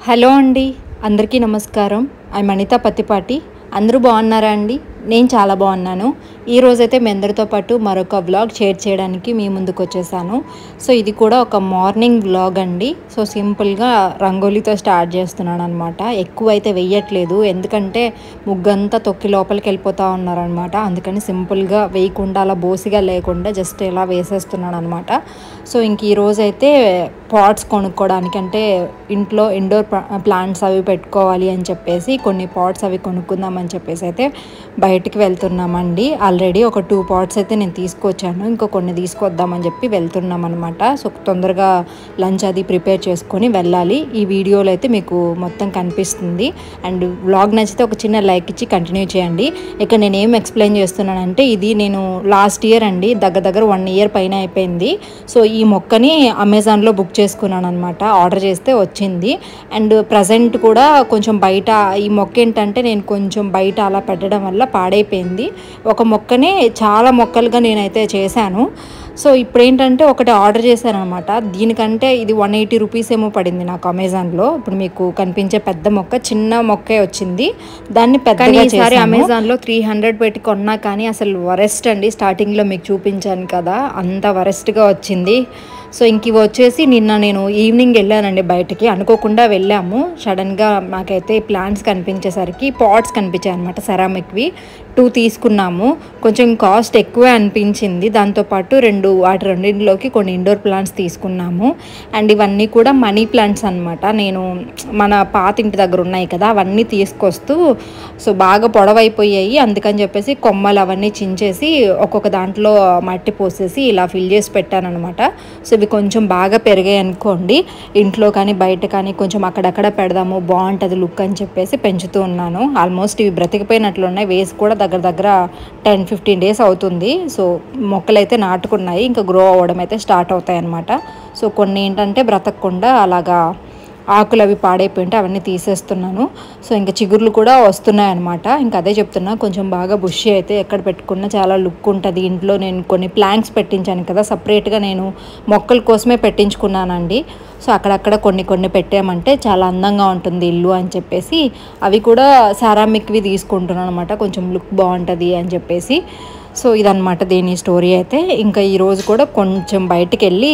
hello అండి అందరికీ నమస్కారం ఐ అనిత పత్తిపాటి అందరూ బాగున్నారా అండి నేను చాలా బాగున్నాను ఈ రోజైతే మీ అందరితో పాటు మరొక వ్లాగ్ షేర్ చేయడానికి మీ ముందుకు వచ్చేసాను సో ఇది కూడా ఒక మార్నింగ్ వ్లాగ్ అండి సో సింపుల్గా రంగోలీతో స్టార్ట్ చేస్తున్నాను అనమాట ఎక్కువ అయితే వెయ్యట్లేదు ఎందుకంటే ముగ్గంతా తొక్కి లోపలికి వెళ్ళిపోతూ ఉన్నారనమాట అందుకని సింపుల్గా వేయకుండా అలా బోసిగా లేకుండా జస్ట్ ఇలా వేసేస్తున్నాను అనమాట సో ఇంక ఈ రోజు అయితే పాట్స్ కొనుక్కోవడానికి అంటే ఇంట్లో ఇండోర్ ప్లాంట్స్ అవి పెట్టుకోవాలి అని చెప్పేసి కొన్ని పాట్స్ అవి కొనుక్కుందామని చెప్పేసి అయితే బయటికి వెళ్తున్నామండి ఆల్రెడీ ఒక టూ పాట్స్ అయితే నేను తీసుకొచ్చాను ఇంకో కొన్ని తీసుకొద్దామని చెప్పి వెళ్తున్నాం అనమాట సో తొందరగా లంచ్ అది ప్రిపేర్ చేసుకొని వెళ్ళాలి ఈ వీడియోలో అయితే మీకు మొత్తం కనిపిస్తుంది అండ్ వ్లాగ్ నచ్చితే ఒక చిన్న లైక్ ఇచ్చి కంటిన్యూ చేయండి ఇక్కడ నేను ఏం ఎక్స్ప్లెయిన్ చేస్తున్నానంటే ఇది నేను లాస్ట్ ఇయర్ అండి దగ్గర దగ్గర వన్ ఇయర్ పైన అయిపోయింది సో ఈ మొక్కని అమెజాన్లో బుక్ చేసుకున్నాను అనమాట ఆర్డర్ చేస్తే వచ్చింది అండ్ ప్రజెంట్ కూడా కొంచెం బయట ఈ మొక్క ఏంటంటే నేను కొంచెం బయట అలా పెట్టడం వల్ల పాడైపోయింది ఒక మొక్కనే చాలా మొక్కలుగా నేనైతే చేశాను సో ఇప్పుడు ఏంటంటే ఒకటి ఆర్డర్ చేశాను అనమాట దీనికంటే ఇది వన్ ఎయిటీ రూపీస్ ఏమో పడింది నాకు అమెజాన్లో ఇప్పుడు మీకు కనిపించే పెద్ద మొక్క చిన్న మొక్కే వచ్చింది దాన్ని పెద్దగా ఈసారి అమెజాన్లో త్రీ హండ్రెడ్ పెట్టి కొన్నా కానీ అసలు వరెస్ట్ అండి స్టార్టింగ్లో మీకు చూపించాను కదా అంత వరెస్ట్గా వచ్చింది సో ఇంక ఇవి వచ్చేసి నిన్న నేను ఈవినింగ్ వెళ్ళానండి బయటికి అనుకోకుండా వెళ్ళాము సడన్గా నాకైతే ప్లాంట్స్ కనిపించేసరికి పాట్స్ కనిపించాయి అనమాట సెరామిక్వి టూ తీసుకున్నాము కొంచెం కాస్ట్ ఎక్కువే అనిపించింది దాంతోపాటు రెండు వాటి రెండింటిలోకి కొన్ని ఇండోర్ ప్లాంట్స్ తీసుకున్నాము అండ్ ఇవన్నీ కూడా మనీ ప్లాంట్స్ అనమాట నేను మన పాత ఇంటి దగ్గర ఉన్నాయి కదా అవన్నీ తీసుకొస్తూ సో బాగా పొడవైపోయాయి అందుకని చెప్పేసి కొమ్మలు అవన్నీ చించేసి ఒక్కొక్క దాంట్లో మట్టి పోసేసి ఇలా ఫిల్ చేసి పెట్టాను అనమాట సో ఇవి కొంచెం బాగా పెరిగాయి అనుకోండి ఇంట్లో కానీ బయట కానీ కొంచెం అక్కడక్కడ పెడదాము బాగుంటుంది లుక్ అని చెప్పేసి పెంచుతూ ఉన్నాను ఆల్మోస్ట్ ఇవి బ్రతికిపోయినట్లు ఉన్నాయి వేసి కూడా దగ్గర దగ్గర టెన్ ఫిఫ్టీన్ డేస్ అవుతుంది సో మొక్కలు అయితే నాటుకున్నాయి ఇంకా గ్రో అవ్వడం అయితే స్టార్ట్ అవుతాయి అన్నమాట సో కొన్ని ఏంటంటే బ్రతకకుండా అలాగా ఆకులు అవి పాడైపోయింటే అవన్నీ తీసేస్తున్నాను సో ఇంకా చిగుర్లు కూడా వస్తున్నాయి అనమాట ఇంకా అదే చెప్తున్నా కొంచెం బాగా బుషి అయితే ఎక్కడ పెట్టుకున్నా చాలా లుక్ ఉంటుంది ఇంట్లో నేను కొన్ని ప్లాంక్స్ పెట్టించాను కదా సపరేట్గా నేను మొక్కల కోసమే పెట్టించుకున్నానండి సో అక్కడక్కడ కొన్ని కొన్ని పెట్టామంటే చాలా అందంగా ఉంటుంది ఇల్లు అని చెప్పేసి అవి కూడా సారామిక్వి తీసుకుంటున్నాను అనమాట కొంచెం లుక్ బాగుంటుంది అని చెప్పేసి సో ఇదనమాట దీని స్టోరీ అయితే ఇంకా ఈరోజు కూడా కొంచెం బయటికి వెళ్ళి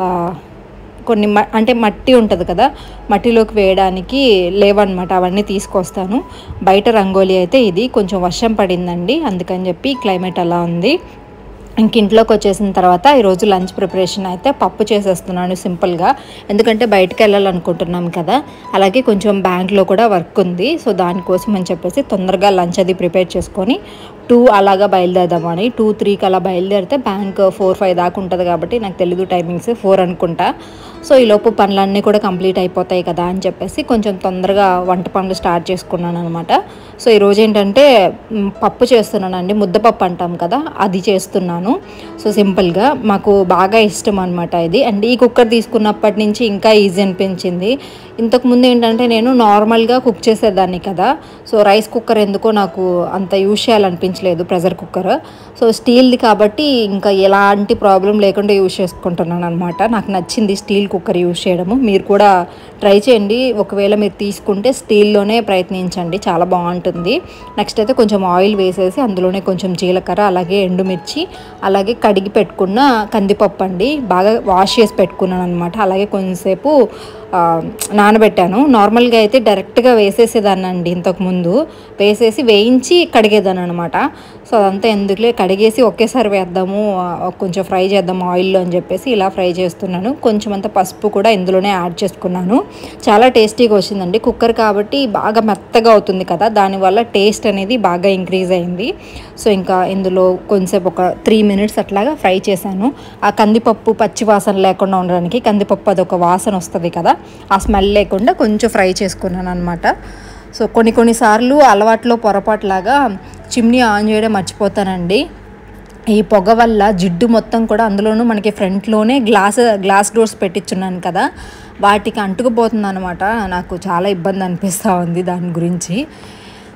కొన్ని మ అంటే మట్టి ఉంటుంది కదా మట్టిలోకి వేయడానికి లేవన్నమాట అవన్నీ తీసుకొస్తాను బయట రంగోలీ అయితే ఇది కొంచెం వర్షం పడిందండి అందుకని చెప్పి క్లైమేట్ అలా ఉంది ఇంక ఇంట్లోకి వచ్చేసిన తర్వాత ఈరోజు లంచ్ ప్రిపరేషన్ అయితే పప్పు చేసేస్తున్నాను సింపుల్గా ఎందుకంటే బయటకు వెళ్ళాలనుకుంటున్నాం కదా అలాగే కొంచెం బ్యాంక్లో కూడా వర్క్ ఉంది సో దానికోసం అని చెప్పేసి తొందరగా లంచ్ అది ప్రిపేర్ చేసుకొని టూ అలాగా బయలుదేరదామని టూ త్రీకి అలా బయలుదేరితే బ్యాంక్ ఫోర్ ఫైవ్ దాకా ఉంటుంది కాబట్టి నాకు తెలీదు టైమింగ్స్ ఫోర్ అనుకుంటా సో ఈలోపు పనులన్నీ కూడా కంప్లీట్ అయిపోతాయి కదా అని చెప్పేసి కొంచెం తొందరగా వంట పనులు స్టార్ట్ చేసుకున్నాను అనమాట సో ఈరోజు ఏంటంటే మ్, పప్పు చేస్తున్నానండి ముద్దపప్పు అంటాం కదా అది చేస్తున్నాను సో సింపుల్గా మాకు బాగా ఇష్టం అనమాట ఇది అండ్ ఈ కుక్కర్ తీసుకున్నప్పటి నుంచి ఇంకా ఈజీ అనిపించింది ఇంతకుముందు ఏంటంటే నేను నార్మల్గా కుక్ చేసేదాన్ని కదా సో రైస్ కుక్కర్ ఎందుకో నాకు అంత యూజ్ చేయాలనిపించలేదు ప్రెషర్ కుక్కర్ సో స్టీల్ది కాబట్టి ఇంకా ఎలాంటి ప్రాబ్లం లేకుండా యూజ్ చేసుకుంటున్నాను అనమాట నాకు నచ్చింది స్టీల్ కుక్కర్ యూజ్ చేయడము మీరు కూడా ట్రై చేయండి ఒకవేళ మీరు తీసుకుంటే స్టీల్లోనే ప్రయత్నించండి చాలా బాగుంటుంది నెక్స్ట్ అయితే కొంచెం ఆయిల్ వేసేసి అందులోనే కొంచెం జీలకర్ర అలాగే ఎండుమిర్చి అలాగే కడిగి పెట్టుకున్న కందిపప్పు అండి బాగా వాష్ చేసి పెట్టుకున్నాను అనమాట అలాగే కొంచెంసేపు ఆ, నానబెట్టాను నార్మల్గా అయితే డైరెక్ట్గా వేసేసేదాన్ని అండి ఇంతకుముందు వేసేసి వేయించి కడిగేదాన్ని అనమాట సో అదంతా ఎందుకులే కడిగేసి ఒకేసారి వేద్దాము ఆ, కొంచెం ఫ్రై చేద్దాం ఆయిల్లో అని చెప్పేసి ఇలా ఫ్రై చేస్తున్నాను కొంచెం అంత పసుపు కూడా ఇందులోనే యాడ్ చేసుకున్నాను చాలా టేస్టీగా వచ్చిందండి కుక్కర్ కాబట్టి బాగా మెత్తగా అవుతుంది కదా దానివల్ల టేస్ట్ అనేది బాగా ఇంక్రీజ్ అయింది సో ఇంకా ఇందులో కొంచెంసేపు ఒక త్రీ మినిట్స్ అట్లాగా ఫ్రై చేశాను ఆ కందిపప్పు పచ్చి వాసన లేకుండా ఉండడానికి కందిపప్పు అదొక వాసన వస్తుంది కదా ఆ స్మెల్ లేకుండా కొంచెం ఫ్రై చేసుకున్నాను అనమాట సో కొన్ని కొన్నిసార్లు అలవాట్లో పొరపాటులాగా చిమ్నీ ఆన్ చేయడం మర్చిపోతానండి ఈ పొగ వల్ల జిడ్డు మొత్తం కూడా అందులోనూ మనకి ఫ్రంట్లోనే గ్లాస్ గ్లాస్ డోర్స్ పెట్టించున్నాను కదా వాటికి అంటుకుపోతుంది అనమాట నాకు చాలా ఇబ్బంది అనిపిస్తూ ఉంది దాని గురించి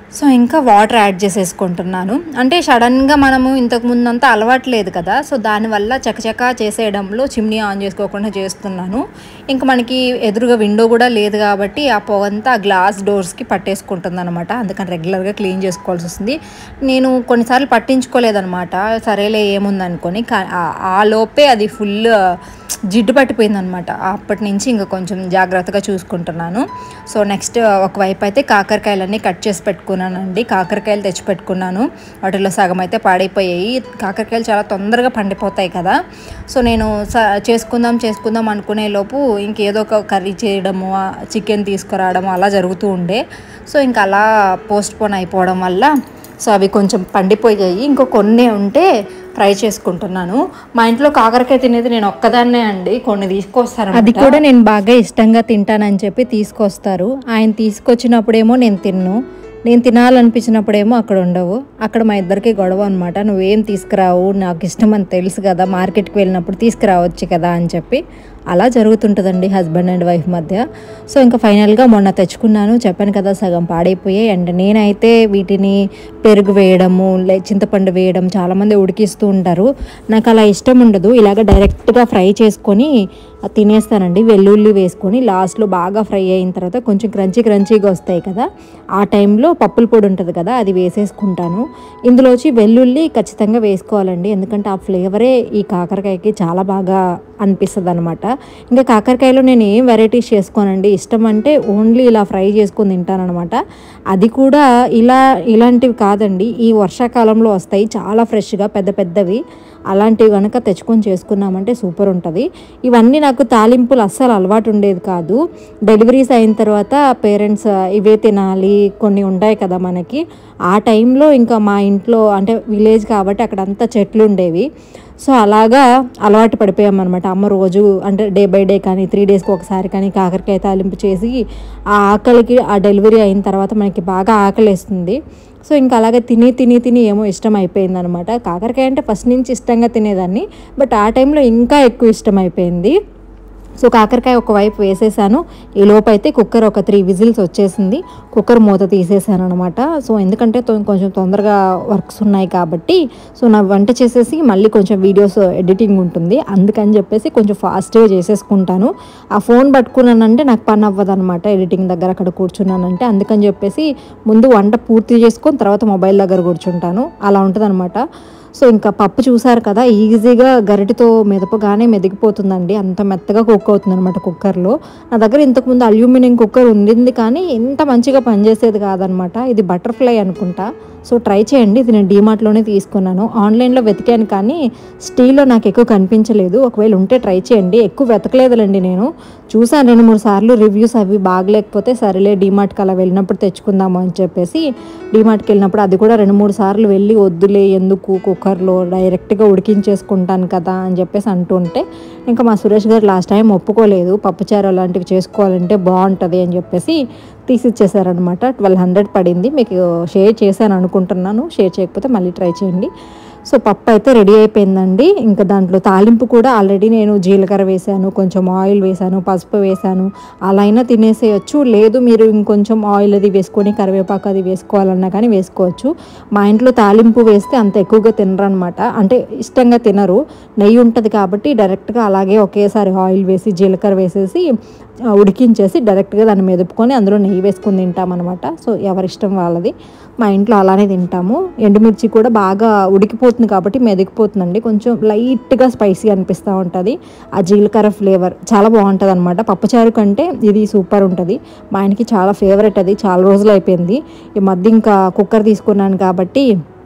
సో ఇంకా వాటర్ యాడ్ చేసేసుకుంటున్నాను అంటే సడన్గా మనము ఇంతకు ముందంతా అలవాటు లేదు కదా సో దానివల్ల చకచకా చేసేయడంలో చిమ్నీ ఆన్ చేసుకోకుండా చేస్తున్నాను ఇంకా మనకి ఎదురుగా విండో కూడా లేదు కాబట్టి ఆ పొగంతా ఆ గ్లాస్ డోర్స్కి పట్టేసుకుంటుంది అనమాట అందుకని రెగ్యులర్గా క్లీన్ చేసుకోవాల్సి వస్తుంది నేను కొన్నిసార్లు పట్టించుకోలేదనమాట సరేలే ఏముందనుకొని కా- ఆ- ఆ లోపే అది ఫుల్ జిడ్డు పట్టిపోయిందనమాట అప్పటి నుంచి ఇంకా కొంచెం జాగ్రత్తగా చూసుకుంటున్నాను సో నెక్స్ట్ ఒకవైపు అయితే కాకరకాయలన్నీ కట్ చేసి పెట్టుకున్నానండి కాకరకాయలు తెచ్చి పెట్టుకున్నాను వాటిలో సగం అయితే పాడైపోయాయి కాకరకాయలు చాలా తొందరగా పండిపోతాయి కదా సో నేను స- చేసుకుందాం చేసుకుందాం అనుకునే లోపు ఇంకేదో ఒక కర్రీ చేయడము చికెన్ తీసుకురావడము అలా జరుగుతూ ఉండే సో ఇంకా అలా పోస్ట్ పోన్ అయిపోవడం వల్ల సో అవి కొంచెం పండిపోయాయి ఇంకో కొన్ని ఉంటే ఫ్రై చేసుకుంటున్నాను మా ఇంట్లో కాకరకాయ తినేది నేను ఒక్కదాన్నే అండి కొన్ని తీసుకొస్తాను అది కూడా నేను బాగా ఇష్టంగా తింటానని చెప్పి తీసుకొస్తారు ఆయన తీసుకొచ్చినప్పుడేమో నేను తిన్ను నేను తినాలనిపించినప్పుడేమో అక్కడ ఉండవు అక్కడ మా ఇద్దరికి గొడవ అనమాట నువ్వేం తీసుకురావు నాకు ఇష్టం అని తెలుసు కదా మార్కెట్కి వెళ్ళినప్పుడు తీసుకురావచ్చు కదా అని చెప్పి అలా జరుగుతుంటుందండి హస్బెండ్ అండ్ వైఫ్ మధ్య సో ఇంకా ఫైనల్గా మొన్న తెచ్చుకున్నాను చెప్పాను కదా సగం పాడైపోయాయి అండ్ నేనైతే వీటిని పెరుగు వేయడము లే చింతపండు వేయడం చాలామంది ఉడికిస్తూ ఉంటారు నాకు అలా ఇష్టం ఉండదు ఇలాగ డైరెక్ట్గా ఫ్రై చేసుకొని తినేస్తానండి వెల్లుల్లి వేసుకొని లాస్ట్లో బాగా ఫ్రై అయిన తర్వాత కొంచెం క్రంచీ క్రంచీగా వస్తాయి కదా ఆ టైంలో పప్పుల పొడి ఉంటుంది కదా అది వేసేసుకుంటాను ఇందులోచి వెల్లుల్లి ఖచ్చితంగా వేసుకోవాలండి ఎందుకంటే ఆ ఫ్లేవరే ఈ కాకరకాయకి చాలా బాగా అనిపిస్తుంది అనమాట ఇంకా కాకరకాయలో నేను ఏం వెరైటీస్ చేసుకోనండి ఇష్టం అంటే ఓన్లీ ఇలా ఫ్రై చేసుకొని తింటానమాట అది కూడా ఇలా ఇలాంటివి కాదండి ఈ వర్షాకాలంలో వస్తాయి చాలా ఫ్రెష్గా పెద్ద పెద్దవి అలాంటివి కనుక తెచ్చుకొని చేసుకున్నామంటే సూపర్ ఉంటుంది ఇవన్నీ నాకు తాలింపులు అస్సలు అలవాటు ఉండేది కాదు డెలివరీస్ అయిన తర్వాత పేరెంట్స్ ఇవే తినాలి కొన్ని ఉంటాయి కదా మనకి ఆ టైంలో ఇంకా మా ఇంట్లో అంటే విలేజ్ కాబట్టి అక్కడ అంతా చెట్లు ఉండేవి సో అలాగా అలవాటు పడిపోయామన్నమాట అమ్మ రోజు అంటే డే బై డే కానీ త్రీ డేస్కి ఒకసారి కానీ కాకరకాయ తాలింపు చేసి ఆ ఆకలికి ఆ డెలివరీ అయిన తర్వాత మనకి బాగా ఆకలేస్తుంది సో ఇంకా అలాగే తిని తిని తిని ఏమో ఇష్టం అయిపోయింది అనమాట కాకరకాయ అంటే ఫస్ట్ నుంచి ఇష్టంగా తినేదాన్ని బట్ ఆ టైంలో ఇంకా ఎక్కువ ఇష్టం అయిపోయింది సో కాకరకాయ ఒకవైపు వేసేసాను ఈ లోపు అయితే కుక్కర్ ఒక త్రీ విజిల్స్ వచ్చేసింది కుక్కర్ మూత తీసేసాను అనమాట సో ఎందుకంటే తొ- కొంచెం తొందరగా వర్క్స్ ఉన్నాయి కాబట్టి సో నా వంట చేసేసి మళ్ళీ కొంచెం వీడియోస్ ఎడిటింగ్ ఉంటుంది అందుకని చెప్పేసి కొంచెం ఫాస్ట్గా చేసేసుకుంటాను ఆ ఫోన్ పట్టుకున్నానంటే నాకు పని అవ్వదు అనమాట ఎడిటింగ్ దగ్గర అక్కడ కూర్చున్నానంటే అందుకని చెప్పేసి ముందు వంట పూర్తి చేసుకొని తర్వాత మొబైల్ దగ్గర కూర్చుంటాను అలా ఉంటుంది సో ఇంకా పప్పు చూసారు కదా ఈజీగా గరిటెతో మెదపగానే మెదిగిపోతుందండి అంత మెత్తగా కుక్ అవుతుంది అనమాట కుక్కర్లో నా దగ్గర ఇంతకుముందు అల్యూమినియం కుక్కర్ ఉండింది కానీ ఇంత మంచిగా పనిచేసేది కాదనమాట ఇది బటర్ఫ్లై అనుకుంటా సో ట్రై చేయండి ఇది నేను డీమార్ట్లోనే తీసుకున్నాను ఆన్లైన్లో వెతికాను కానీ స్టీల్లో నాకు ఎక్కువ కనిపించలేదు ఒకవేళ ఉంటే ట్రై చేయండి ఎక్కువ వెతకలేదులేండి నేను చూసాను రెండు మూడు సార్లు రివ్యూస్ అవి బాగలేకపోతే సరేలే డీమార్ట్కి అలా వెళ్ళినప్పుడు తెచ్చుకుందాము అని చెప్పేసి డీమార్ట్కి వెళ్ళినప్పుడు అది కూడా రెండు మూడు సార్లు వెళ్ళి వద్దులే ఎందుకు కుక్కర్లో డైరెక్ట్గా ఉడికించేసుకుంటాను కదా అని చెప్పేసి అంటుంటే ఇంకా మా సురేష్ గారు లాస్ట్ టైం ఒప్పుకోలేదు పప్పుచారు అలాంటివి చేసుకోవాలంటే బాగుంటుంది అని చెప్పేసి తీసిచ్చేసారనమాట ట్వెల్వ్ హండ్రెడ్ పడింది మీకు షేర్ చేశాను అనుకుంటున్నాను షేర్ చేయకపోతే మళ్ళీ ట్రై చేయండి సో పప్పు అయితే రెడీ అయిపోయిందండి ఇంకా దాంట్లో తాలింపు కూడా ఆల్రెడీ నేను జీలకర్ర వేసాను కొంచెం ఆయిల్ వేసాను పసుపు వేసాను అలా అయినా తినేసేయచ్చు లేదు మీరు ఇంకొంచెం ఆయిల్ అది వేసుకొని కరివేపాకు అది వేసుకోవాలన్నా కానీ వేసుకోవచ్చు మా ఇంట్లో తాలింపు వేస్తే అంత ఎక్కువగా తినరు అనమాట అంటే ఇష్టంగా తినరు నెయ్యి ఉంటుంది కాబట్టి డైరెక్ట్గా అలాగే ఒకేసారి ఆయిల్ వేసి జీలకర్ర వేసేసి ఆ, ఉడికించేసి డైరెక్ట్గా దాన్ని మెదుపుకొని అందులో నెయ్యి వేసుకొని తింటామన్నమాట సో ఎవరిష్టం వాళ్ళది మా ఇంట్లో అలానే తింటాము ఎండుమిర్చి కూడా బాగా ఉడికిపోతుంది కాబట్టి మెదిగిపోతుందండి కొంచెం లైట్గా స్పైసీ అనిపిస్తూ ఉంటుంది ఆ జీలకర్ర ఫ్లేవర్ చాలా బాగుంటుంది అనమాట పప్పుచారు కంటే ఇది సూపర్ ఉంటుంది మా ఆయనకి చాలా ఫేవరెట్ అది చాలా రోజులు అయిపోయింది ఈ మధ్య ఇంకా కుక్కర్ తీసుకున్నాను కాబట్టి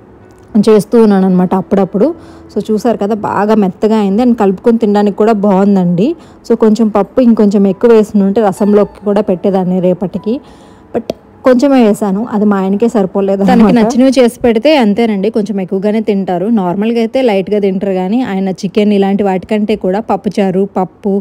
చేస్తూ ఉన్నాను అనమాట అప్పుడప్పుడు సో చూసారు కదా బాగా మెత్తగా అయింది అండ్ కలుపుకొని తినడానికి కూడా బాగుందండి సో కొంచెం పప్పు ఇంకొంచెం ఎక్కువ వేసిన ఉంటే రసంలోకి కూడా పెట్టేదాన్ని రేపటికి బట్ కొంచెమే వేసాను అది మా ఆయనకే సరిపోలేదు తనకి నచ్చినవి చేసి పెడితే అంతేనండి కొంచెం ఎక్కువగానే తింటారు నార్మల్గా అయితే లైట్గా తింటారు కానీ ఆయన చికెన్ ఇలాంటి వాటికంటే కూడా పప్పుచారు పప్పు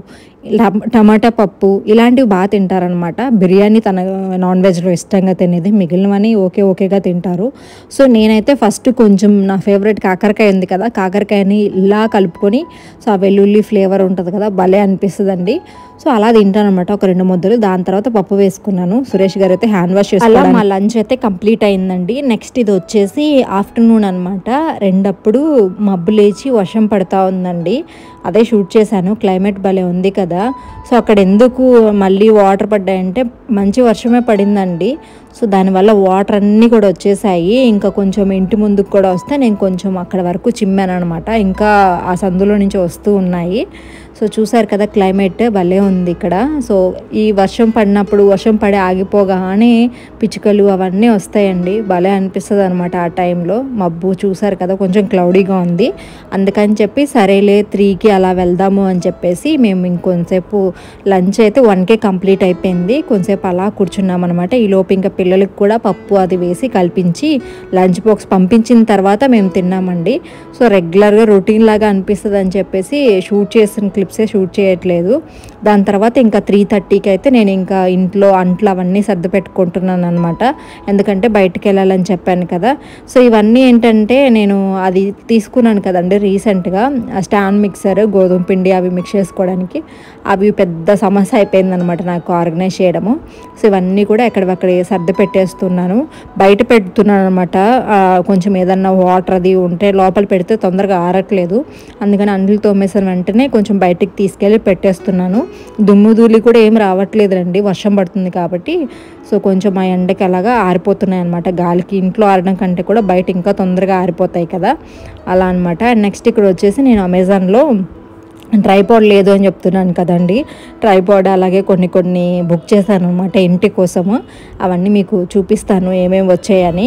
టమ- టమాటా పప్పు ఇలాంటివి బాగా తింటారనమాట బిర్యానీ తన నాన్ వెజ్లో ఇష్టంగా తినేది మిగిలినవని ఓకే ఓకేగా తింటారు సో నేనైతే ఫస్ట్ కొంచెం నా ఫేవరెట్ కాకరకాయ ఉంది కదా కాకరకాయని ఇలా కలుపుకొని సో ఆ వెల్లుల్లి ఫ్లేవర్ ఉంటుంది కదా భలే అనిపిస్తుందండి సో అలా తింటాను అనమాట ఒక రెండు ముద్దలు దాని తర్వాత పప్పు వేసుకున్నాను సురేష్ గారు అయితే హ్యాండ్ వాష్ చేసి అలా మా లంచ్ అయితే కంప్లీట్ అయిందండి నెక్స్ట్ ఇది వచ్చేసి ఆఫ్టర్నూన్ అనమాట రెండప్పుడు మబ్బు లేచి వర్షం పడతా ఉందండి అదే షూట్ చేశాను క్లైమేట్ భలే ఉంది కదా సో అక్కడ ఎందుకు మళ్ళీ వాటర్ పడ్డాయంటే మంచి వర్షమే పడిందండి సో దానివల్ల వాటర్ అన్నీ కూడా వచ్చేసాయి ఇంకా కొంచెం ఇంటి ముందుకు కూడా వస్తే నేను కొంచెం అక్కడ వరకు చిమ్మాను అనమాట ఇంకా ఆ సందులో నుంచి వస్తూ ఉన్నాయి సో చూసారు కదా క్లైమేట్ భలే ఉంది ఇక్కడ సో ఈ వర్షం పడినప్పుడు వర్షం పడి ఆగిపోగానే పిచ్చుకలు అవన్నీ వస్తాయండి భలే అనిపిస్తుంది అనమాట ఆ టైంలో మబ్బు చూసారు కదా కొంచెం క్లౌడీగా ఉంది అందుకని చెప్పి సరేలే త్రీకి అలా వెళ్దాము అని చెప్పేసి మేము ఇంకొంతసేపు లంచ్ అయితే వన్కే కంప్లీట్ అయిపోయింది కొంతసేపు అలా కూర్చున్నాం అనమాట ఈ లోపు ఇంకా పిల్లలకి కూడా పప్పు అది వేసి కల్పించి లంచ్ బాక్స్ పంపించిన తర్వాత మేము తిన్నామండి సో రెగ్యులర్గా రొటీన్ లాగా అనిపిస్తుంది అని చెప్పేసి షూట్ చేసిన క్లిప్సే షూట్ చేయట్లేదు దాని తర్వాత ఇంకా త్రీ థర్టీకి అయితే నేను ఇంకా ఇంట్లో అంట్లు అవన్నీ సర్ది పెట్టుకుంటున్నాను అనమాట ఎందుకంటే బయటికి వెళ్ళాలని చెప్పాను కదా సో ఇవన్నీ ఏంటంటే నేను అది తీసుకున్నాను కదండి రీసెంట్గా స్టాండ్ మిక్సర్ గోధుమ పిండి అవి మిక్స్ చేసుకోవడానికి అవి పెద్ద సమస్య అయిపోయింది అనమాట నాకు ఆర్గనైజ్ చేయడము సో ఇవన్నీ కూడా ఎక్కడక్కడ సర్ది పెట్టేస్తున్నాను బయట పెడుతున్నాను అనమాట కొంచెం ఏదన్నా వాటర్ అది ఉంటే లోపల పెడితే తొందరగా ఆరట్లేదు అందుకని అండ్లు తోమేసిన వెంటనే కొంచెం బయటికి తీసుకెళ్ళి పెట్టేస్తున్నాను దుమ్ము ధూళి కూడా ఏం రావట్లేదు రండి వర్షం పడుతుంది కాబట్టి సో కొంచెం ఆ ఎండకి అలాగా ఆరిపోతున్నాయి అనమాట గాలికి ఇంట్లో ఆరడం కంటే కూడా బయట ఇంకా తొందరగా ఆరిపోతాయి కదా అలా అనమాట అండ్ నెక్స్ట్ ఇక్కడ వచ్చేసి నేను అమెజాన్లో ట్రైపాడ్ లేదు అని చెప్తున్నాను కదండి ట్రైపాడ్ అలాగే కొన్ని కొన్ని బుక్ చేశాను అనమాట ఇంటి కోసము అవన్నీ మీకు చూపిస్తాను ఏమేమి వచ్చాయని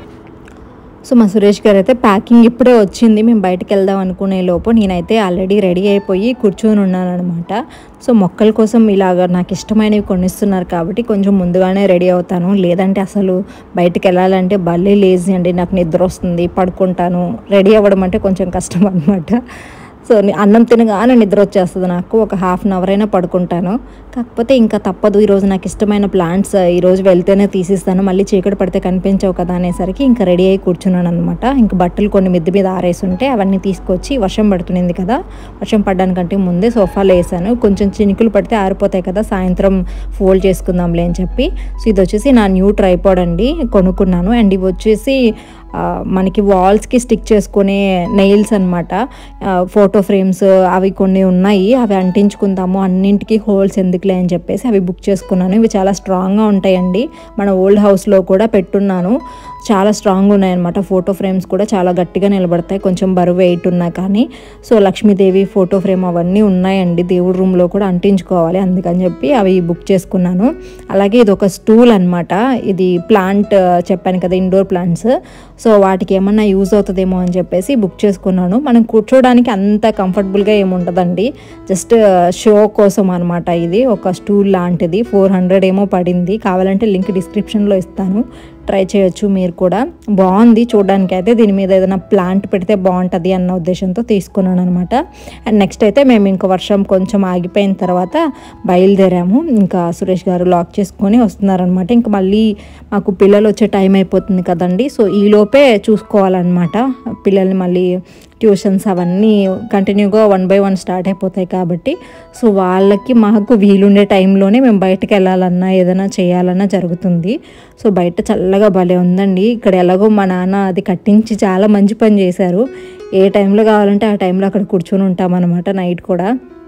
సో మా సురేష్ గారు అయితే ప్యాకింగ్ ఇప్పుడే వచ్చింది మేము బయటకు వెళ్దాం అనుకునే లోపు నేనైతే ఆల్రెడీ రెడీ అయిపోయి కూర్చొని ఉన్నాను అనమాట సో మొక్కల కోసం ఇలాగ నాకు ఇష్టమైనవి కొనిస్తున్నారు కాబట్టి కొంచెం ముందుగానే రెడీ అవుతాను లేదంటే అసలు బయటకు వెళ్ళాలంటే భలే లేజీ అండి నాకు నిద్ర వస్తుంది పడుకుంటాను రెడీ అవ్వడం అంటే కొంచెం కష్టం అనమాట సో ని- అన్నం తినగానే నిద్ర వచ్చేస్తుంది నాకు ఒక హాఫ్ అన్ అవర్ అయినా పడుకుంటాను కాకపోతే ఇంకా తప్పదు ఈరోజు నాకు ఇష్టమైన ప్లాంట్స్ ఈరోజు వెళ్తేనే తీసిస్తాను మళ్ళీ చీకటి పడితే కనిపించవు కదా అనేసరికి ఇంకా రెడీ అయ్యి కూర్చున్నాను అనమాట ఇంకా బట్టలు కొన్ని మిద్ది మీద ఆరేసి ఉంటే అవన్నీ తీసుకొచ్చి వర్షం పడుతుంది కదా వర్షం పడడానికంటే ముందే సోఫాలో వేసాను కొంచెం చినుకులు పడితే ఆరిపోతాయి కదా సాయంత్రం ఫోల్డ్ చేసుకుందాంలే అని చెప్పి సో ఇది వచ్చేసి నా న్యూ ట్రైపాడ్ అండి కొనుక్కున్నాను అండ్ ఇవి వచ్చేసి ఆ, మనకి వాల్స్కి స్టిక్ చేసుకునే నెయిల్స్ అనమాట ఫోటో ఫ్రేమ్స్ అవి కొన్ని ఉన్నాయి అవి అంటించుకుందాము అన్నింటికి హోల్స్ ఎందుకులే అని చెప్పేసి అవి బుక్ చేసుకున్నాను ఇవి చాలా స్ట్రాంగ్గా ఉంటాయండి మన ఓల్డ్ హౌస్లో కూడా పెట్టున్నాను చాలా స్ట్రాంగ్ ఉన్నాయన్నమాట ఫోటో ఫ్రేమ్స్ కూడా చాలా గట్టిగా నిలబడతాయి కొంచెం బరువు వెయిట్ ఉన్నా కానీ సో లక్ష్మీదేవి ఫోటో ఫ్రేమ్ అవన్నీ ఉన్నాయండి దేవుడి రూమ్లో కూడా అంటించుకోవాలి అందుకని చెప్పి అవి బుక్ చేసుకున్నాను అలాగే ఇది ఒక స్టూల్ అన్నమాట ఇది ప్లాంట్ చెప్పాను కదా ఇండోర్ ప్లాంట్స్ సో వాటికి ఏమన్నా యూజ్ అవుతుందేమో అని చెప్పేసి బుక్ చేసుకున్నాను మనం కూర్చోడానికి అంత కంఫర్టబుల్గా ఏముంటుందండి జస్ట్ షో కోసం అనమాట ఇది ఒక స్టూల్ లాంటిది ఫోర్ హండ్రెడ్ ఏమో పడింది కావాలంటే లింక్ డిస్క్రిప్షన్లో ఇస్తాను ట్రై చేయొచ్చు మీరు కూడా బాగుంది చూడడానికి అయితే దీని మీద ఏదైనా ప్లాంట్ పెడితే బాగుంటుంది అన్న ఉద్దేశంతో తీసుకున్నాను అనమాట అండ్ నెక్స్ట్ అయితే మేము ఇంకా వర్షం కొంచెం ఆగిపోయిన తర్వాత బయలుదేరాము ఇంకా సురేష్ గారు లాక్ చేసుకొని వస్తున్నారనమాట ఇంకా మళ్ళీ మాకు పిల్లలు వచ్చే టైం అయిపోతుంది కదండి సో ఈ లోపే చూసుకోవాలన్నమాట పిల్లల్ని మళ్ళీ ట్యూషన్స్ అవన్నీ కంటిన్యూగా వన్ బై వన్ స్టార్ట్ అయిపోతాయి కాబట్టి సో వాళ్ళకి మాకు వీలుండే టైంలోనే మేము బయటకు వెళ్ళాలన్నా ఏదైనా చేయాలన్నా జరుగుతుంది సో బయట చల్లగా భలే ఉందండి ఇక్కడ ఎలాగో మా నాన్న అది కట్టించి చాలా మంచి పని చేశారు ఏ టైంలో కావాలంటే ఆ టైంలో అక్కడ కూర్చొని ఉంటామన్నమాట నైట్ కూడా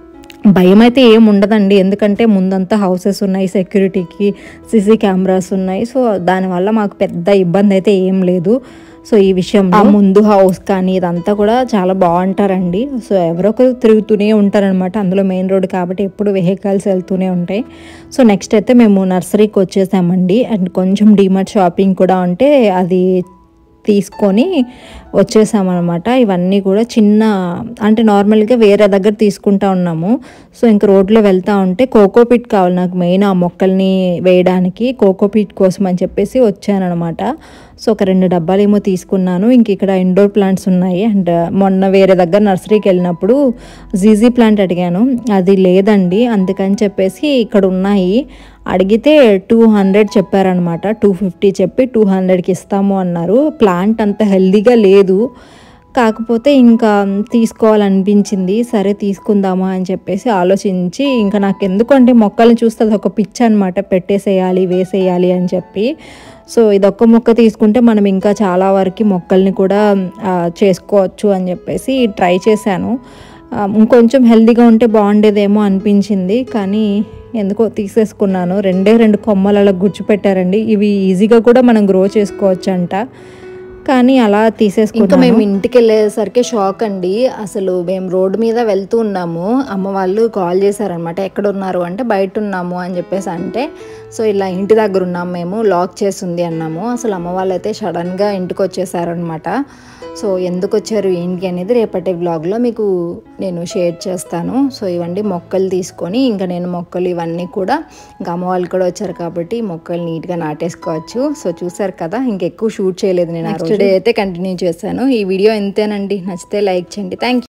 భయం అయితే ఏం ఉండదండి ఎందుకంటే ముందంతా హౌసెస్ ఉన్నాయి సెక్యూరిటీకి సీసీ కెమెరాస్ ఉన్నాయి సో దానివల్ల మాకు పెద్ద ఇబ్బంది అయితే ఏం లేదు సో ఈ విషయం ఆ ముందు హౌస్ కానీ ఇదంతా కూడా చాలా బాగుంటారండి సో ఎవరో ఒకరు తిరుగుతూనే ఉంటారనమాట అందులో మెయిన్ రోడ్ కాబట్టి ఎప్పుడు వెహికల్స్ వెళ్తూనే ఉంటాయి సో నెక్స్ట్ అయితే మేము నర్సరీకి వచ్చేసామండి అండ్ కొంచెం డిమార్ట్ షాపింగ్ కూడా ఉంటే అది తీసుకొని వచ్చేసామన్నమాట ఇవన్నీ కూడా చిన్న అంటే నార్మల్గా వేరే దగ్గర తీసుకుంటా ఉన్నాము సో ఇంకా రోడ్లో వెళ్తా ఉంటే కోకోపీట్ కావాలి నాకు మెయిన్ ఆ మొక్కల్ని వేయడానికి కోకోపీట్ కోసం అని చెప్పేసి వచ్చానమాట సో ఒక రెండు డబ్బాలు ఏమో తీసుకున్నాను ఇంక ఇక్కడ ఇండోర్ ప్లాంట్స్ ఉన్నాయి అండ్ మొన్న వేరే దగ్గర నర్సరీకి వెళ్ళినప్పుడు జీజీ ప్లాంట్ అడిగాను అది లేదండి అందుకని చెప్పేసి ఇక్కడ ఉన్నాయి అడిగితే టూ హండ్రెడ్ చెప్పారనమాట టూ ఫిఫ్టీ చెప్పి టూ హండ్రెడ్కి ఇస్తాము అన్నారు ప్లాంట్ అంత హెల్దీగా లేదు కాకపోతే ఇంకా తీసుకోవాలనిపించింది సరే తీసుకుందామా అని చెప్పేసి ఆలోచించి ఇంకా నాకు ఎందుకంటే మొక్కల్ని చూస్తే అది ఒక పిచ్చి అనమాట పెట్టేసేయాలి వేసేయాలి అని చెప్పి సో ఇదొక్క మొక్క తీసుకుంటే మనం ఇంకా చాలా వరకు మొక్కల్ని కూడా ఆ, చేసుకోవచ్చు అని చెప్పేసి ట్రై చేశాను ఆ, ఇంకొంచెం హెల్తీగా ఉంటే బాగుండేదేమో అనిపించింది కానీ ఎందుకో తీసేసుకున్నాను రెండే రెండు కొమ్మలు అలా గుర్చిపెట్టారండి ఇవి ఈజీగా కూడా మనం గ్రో చేసుకోవచ్చు అంట కానీ అలా తీసేసుకున్నాను ఇంకా మేము ఇంటికి వెళ్ళేసరికి షాక్ అండి అసలు మేము రోడ్డు మీద వెళ్తూ ఉన్నాము అమ్మ వాళ్ళు కాల్ చేశారనమాట ఎక్కడ ఉన్నారు అంటే బయట ఉన్నాము అని చెప్పేసి అంటే సో ఇలా ఇంటి దగ్గర ఉన్నాము మేము లాక్ చేసింది అన్నాము అసలు అమ్మ వాళ్ళు అయితే సడన్గా ఇంటికి వచ్చేసారనమాట సో ఎందుకు వచ్చారు ఏంటి అనేది రేపటి వ్లాగ్లో మీకు నేను షేర్ చేస్తాను సో ఇవన్నీ మొక్కలు తీసుకొని ఇంకా నేను మొక్కలు ఇవన్నీ కూడా ఇంకా అమ్మ వాళ్ళు కూడా వచ్చారు కాబట్టి మొక్కలు నీట్గా నాటేసుకోవచ్చు సో చూసారు కదా ఇంకెక్కువ షూట్ చేయలేదు నేను నెక్స్ట్ డే అయితే కంటిన్యూ చేశాను ఈ వీడియో ఇంతేనండి నచ్చితే లైక్ చేయండి థ్యాంక్